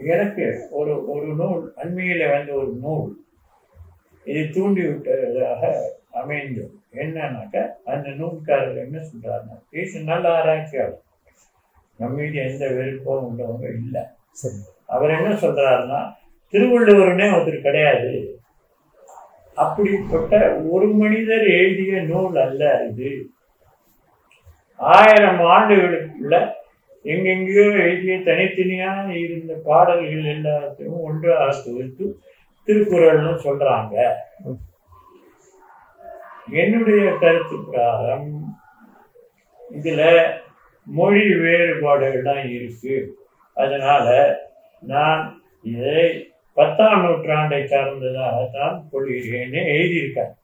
எனக்கு ஒரு ஒரு நூல் அண்மையில் வந்த ஒரு நூல் இது தூண்டி விட்டதாக அமைந்தது என்னன்னாக்கா அந்த நூல்காரர் என்ன சொல்றாருன்னா பேச நல்ல ஆராய்ச்சியாளர் நம்ம மீது எந்த வெறுப்பும் உள்ளவங்க இல்லை சரி அவர் என்ன சொல்றாருன்னா திருவள்ளுவர்னே ஒருத்தர் கிடையாது அப்படிப்பட்ட ஒரு மனிதர் எழுதிய நூல் அல்ல இது ஆயிரம் ஆண்டுகளுக்குள்ள எங்கெங்கேயோ எழுதிய தனித்தனியா இருந்த பாடல்கள் எல்லாத்தையும் ஒன்றாக தொகுத்து திருக்குறள்னு சொல்றாங்க என்னுடைய கருத்து பிரகாரம் இதுல மொழி வேறுபாடுகள்லாம் இருக்கு அதனால நான் இதை பத்தாம் நூற்றாண்டை சார்ந்ததாகத்தான் கொள்கிறேன்னு எழுதியிருக்கார்